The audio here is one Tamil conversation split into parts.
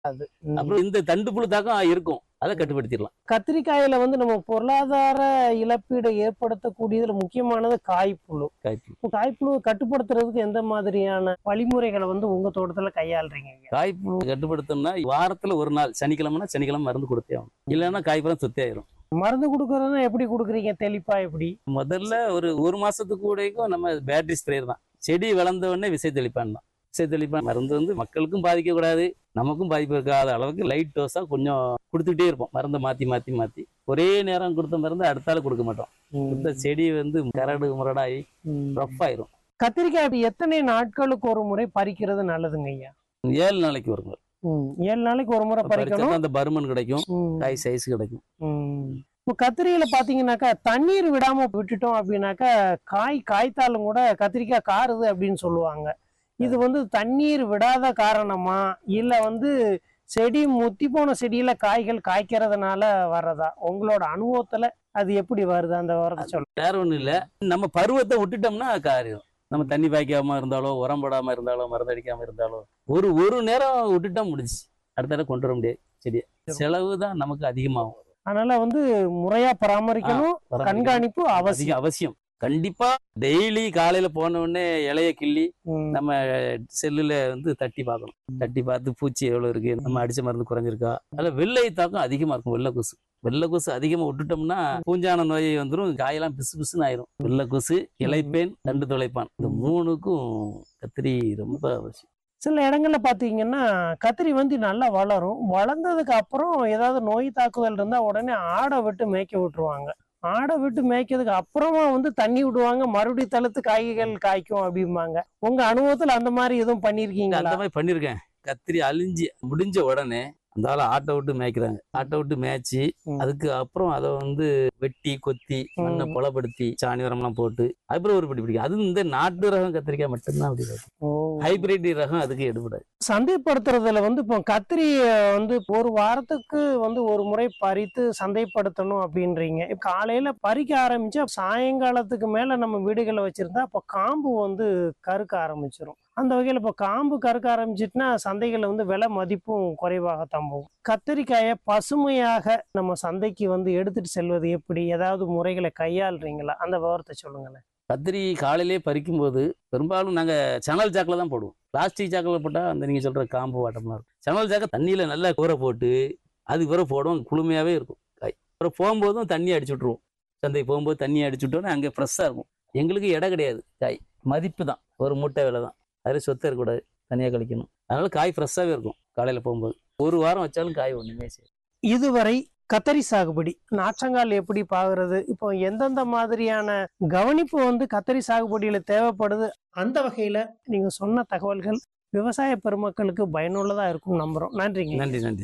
அது ம். அப்புறம் இந்த தண்டு புழு தாக்கம் இருக்கும் அதை கட்டுப்படுத்திடலாம் கத்திரிக்காயில வந்து நம்ம பொருளாதார இழப்பீடை ஏற்படுத்தக்கூடியதுல முக்கியமானது காய்ப்புழு காய்ப்பு இப்போ காய்ப்புழுவை கட்டுப்படுத்துறதுக்கு எந்த மாதிரியான வழிமுறைகளை வந்து உங்க தோட்டத்துல கையாளுறீங்க ஐயா? காய்ப்புழு கட்டுப்படுத்தணும்னா வாரத்துல ஒரு நாள் சனிக்கிழமைனா சனிக்கிழமை மருந்து கொடுத்தே ஆகணும் இல்லைன்னா காய்ப்பெல்லாம் சுத்தே ஆயிரும் மருந்து கொடுக்கறதுனா எப்படி கொடுக்குறீங்க தெளிப்பா எப்படி முதல்ல ஒரு ஒரு மாசத்துக்கு கூடக்கும் நம்ம பேட்டரி ஸ்ப்ரே தான் செடி வளர்ந்த உடனே விசை தெளிப்பான் தான் விசை தெளிப்பான் மருந்து வந்து மக்களுக்கும் பாதிக்க கூடாது நமக்கும் பாதிப்பு இருக்காத அளவுக்கு லைட் டோஸா கொஞ்சம் கொடுத்துக்கிட்டே இருப்போம் மருந்தை மாத்தி மாத்தி மாத்தி ஒரே நேரம் கொடுத்த மருந்து அடுத்தால கொடுக்க மாட்டோம் கொடுத்த செடி வந்து கரடு முரடாகி ம். ரஃப் ஆயிரும் கத்திரிக்காய் அப்படி எத்தனை நாட்களுக்கு ஒரு முறை பறிக்கிறது நல்லதுங்க ஐயா ஏழு நாளைக்கு வருங்க ம். ஏழு நாளைக்கு ஒரு முறை பறிச்சா பறிக்கணும் அந்த பருமன் கிடைக்கும் ம். காய் சைஸ் கிடைக்கும் ம். இப்போ கத்திரியில பாத்தீங்கன்னாக்கா தண்ணீர் விடாம விட்டுட்டோம் அப்படின்னாக்கா காய் காய்த்தாலும் கூட கத்திரிக்காய் காருது அப்படின்னு சொல்லுவாங்க இது வந்து தண்ணீர் விடாத காரணமா இல்ல வந்து செடி முத்தி போன செடியில காய்கள் காய்க்கிறதுனால வர்றதா உங்களோட அனுபவத்துல அது எப்படி வருது அந்த வரத சொல்ல வேற ஒண்ணும் இல்ல நம்ம பருவத்தை விட்டுட்டோம்னா காரியம் நம்ம தண்ணி பாய்க்காம இருந்தாலோ உரம் போடாம இருந்தாலோ மருந்து அடிக்காம இருந்தாலோ ஒரு ஒரு நேரம் விட்டுட்டா முடிச்சு அடுத்த தடவை கொண்டு வர முடியாது செடியை செலவு தான் நமக்கு அதிகமாகும் அதனால வந்து முறையா பராமரிக்கணும் பராமரிக்கணும். கண்காணிப்பு அவசியம் அதிகம் அவசியம் கண்டிப்பா டெய்லி காலையில போன உடனே இலைய கிள்ளி ம். நம்ம செல்லுல வந்து தட்டி பார்க்கணும் தட்டி பார்த்து பூச்சி எவ்வளவு இருக்கு நம்ம அடிச்ச மருந்து குறைஞ்சிருக்கா அதுல வெள்ளை தாக்கம் அதிகமா இருக்கும் வெள்ளை கொசு வெள்ளை கொசு அதிகமா விட்டுட்டோம்னா பூஞ்சான நோய் வந்துரும் காயெல்லாம் பிசு பிசுன்னு ஆயிரும் வெள்ளை கொசு இலைப்பேன் தண்டு துளைப்பான் இந்த மூணுக்கும் கத்திரி ரொம்ப அவசியம் சில இடங்கள்ல பாத்தீங்கன்னா கத்திரி வந்து நல்லா வளரும் வளர்ந்ததுக்கு அப்புறம் ஏதாவது நோய் தாக்குதல் இருந்தா உடனே ஆடை விட்டு மேய்க்க விட்டுருவாங்க ஆடை விட்டு மேய்க்கிறதுக்கு அப்புறமா வந்து தண்ணி விடுவாங்க மறுபடியும் தழுத்து காய்கள் காய்க்கும் அப்படிம்பாங்க உங்க அனுபவத்துல அந்த மாதிரி எதுவும் அந்த பண்ணிருக்கீங்களா மாதிரி பண்ணிருக்கேன் கத்திரி அழிஞ்சு முடிஞ்ச உடனே அந்த ஆளை ஆட்டை விட்டு மேய்க்கிறாங்க ஆட்டை விட்டு மேய்ச்சி ம். அதுக்கு அப்புறம் அதை வந்து வெட்டி கொத்தி மண்ணை ம். புலப்படுத்தி சாணி உரம்லாம் போட்டு அப்புறம் ஒரு பிடி பிடிக்கும் அது இந்த நாட்டு ரகம் கத்திரிக்காய் மட்டும்தான் அப்படி இருக்கும் ஓ. ஹைபிரிட் ரகம் அதுக்கு எடுபடாது சந்தைப்படுத்துறதுல வந்து இப்போ கத்திரிய வந்து ஒரு வாரத்துக்கு வந்து ஒரு முறை பறித்து சந்தைப்படுத்தணும் அப்படின்றீங்க இப்ப காலையில பறிக்க ஆரம்பிச்சா சாயங்காலத்துக்கு மேல நம்ம வீடுகளை வச்சிருந்தா அப்போ காம்பு வந்து கருக்க ஆரம்பிச்சிரும் அந்த வகையில இப்போ காம்பு கருக்க ஆரம்பிச்சிட்டுனா சந்தைகள்ல வந்து விலை மதிப்பும் குறைவாகத்தான் போகும் கத்திரிக்காயை பசுமையாக நம்ம சந்தைக்கு வந்து எடுத்துட்டு செல்வது எப்படி ஏதாவது முறைகளை கையாளுறீங்களா அந்த விவரத்தை சொல்லுங்களேன் கத்திரி காலையிலே பறிக்கும் போது பெரும்பாலும் நாங்க சணல் சாக்கில் தான் போடுவோம் பிளாஸ்டிக் சாக்கில் போட்டா அந்த நீங்க சொல்ற காம்பு வாட்டம்லாம் இருக்கும் சணல் சாக்கை தண்ணியில நல்லா கூரை போட்டு அதுக்கு பிறகு போடுவோம் குளுமையாவே இருக்கும் காய் அப்புறம் போகும்போதும் தண்ணி அடிச்சு விட்ருவோம் சந்தைக்கு போகும்போது தண்ணி அடிச்சு விட்டோன்னே அங்கே ஃப்ரெஷ்ஷாக இருக்கும் எங்களுக்கு இடம் கிடையாது காய் மதிப்பு தான் ஒரு மூட்டை விலை தான் அதில் சொத்தை இருக்கக்கூடாது தனியாக கழிக்கணும் அதனால காய் ஃப்ரெஷ்ஷாகவே இருக்கும் காலையில் போகும்போது ஒரு வாரம் வச்சாலும் காய் ஒன்றுமே செய்யும் இதுவரை கத்தரி சாகுபடி நாற்றங்கால் எப்படி பாக்குறது இப்போ எந்தெந்த மாதிரியான கவனிப்பு வந்து கத்தரி சாகுபடியில தேவைப்படுது அந்த வகையில நீங்க சொன்ன தகவல்கள் விவசாய பெருமக்களுக்கு பயனுள்ளதா இருக்கும் நம்புறோம் நன்றிங்க நன்றி நன்றி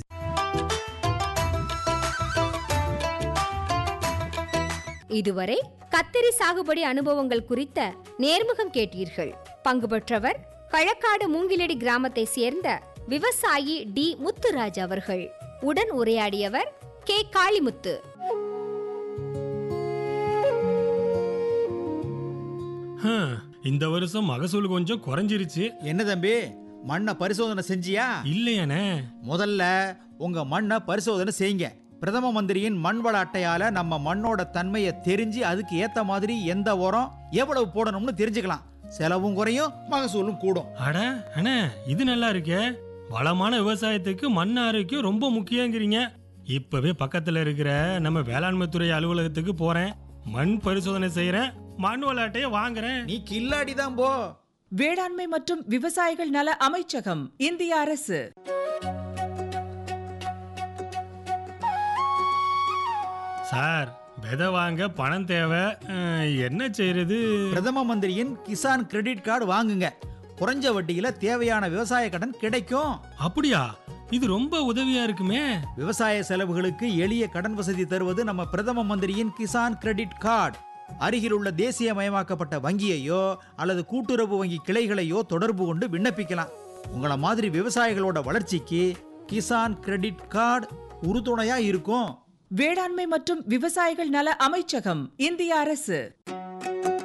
இதுவரை கத்திரி சாகுபடி அனுபவங்கள் குறித்த நேர்முகம் கேட்டீர்கள் பங்கு பெற்றவர் கழக்காடு மூங்கிலடி கிராமத்தை சேர்ந்த விவசாயி டி முத்துராஜ் அவர்கள் உடன் உரையாடியவர் கே காளிமுத்து ஹம், இந்த வருஷம் மகசூல் கொஞ்சம் குறைஞ்சிருச்சு என்ன தம்பி மண்ணை பரிசோதனை செஞ்சியா இல்லையானே முதல்ல உங்க மண்ணை பரிசோதனை செய்யுங்க பிரதம மந்திரியின் மண் வள அட்டையால நம்ம மண்ணோட தன்மையை தெரிஞ்சு அதுக்கு ஏத்த மாதிரி எந்த உரம் எவ்வளவு போடணும்னு தெரிஞ்சுக்கலாம் செலவும் குறையும் மகசூலும் கூடும் அட அண்ணே இது நல்லா இருக்கே வளமான விவசாயத்துக்கு மண் ஆரோக்கியம் ரொம்ப முக்கியங்கிறீங்க இப்பவே பக்கத்துல இருக்கிற நம்ம வேளாண்மை துறை அலுவலகத்துக்கு போறேன் மண் பரிசோதனை செய்யறேன் மண் விளையாட்டையே வாங்குறேன் நீ கில்லாடி தான் போ வேளாண்மை மற்றும் விவசாயிகள் நல அமைச்சகம் இந்திய அரசு சார் விதை வாங்க பணம் தேவை அஹ், என்ன செய்யறது பிரதம மந்திரியின் கிசான் கிரெடிட் கார்டு வாங்குங்க குறைஞ்ச வட்டியில தேவையான விவசாய கடன் கிடைக்கும் அப்படியா இது ரொம்ப உதவியா இருக்குமே விவசாய செலவுகளுக்கு எளிய கடன் வசதி தருவது நம்ம பிரதம மந்திரியின் கிசான் கிரெடிட் கார்டு அருகில் உள்ள தேசியமயமாக்கப்பட்ட வங்கியையோ அல்லது கூட்டுறவு வங்கி கிளைகளையோ தொடர்பு கொண்டு விண்ணப்பிக்கலாம் உங்கள மாதிரி விவசாயிகளோட வளர்ச்சிக்கு கிசான் கிரெடிட் கார்டு உறுதுணையா இருக்கும் வேளாண்மை மற்றும் விவசாயிகள் நல அமைச்சகம் இந்திய அரசு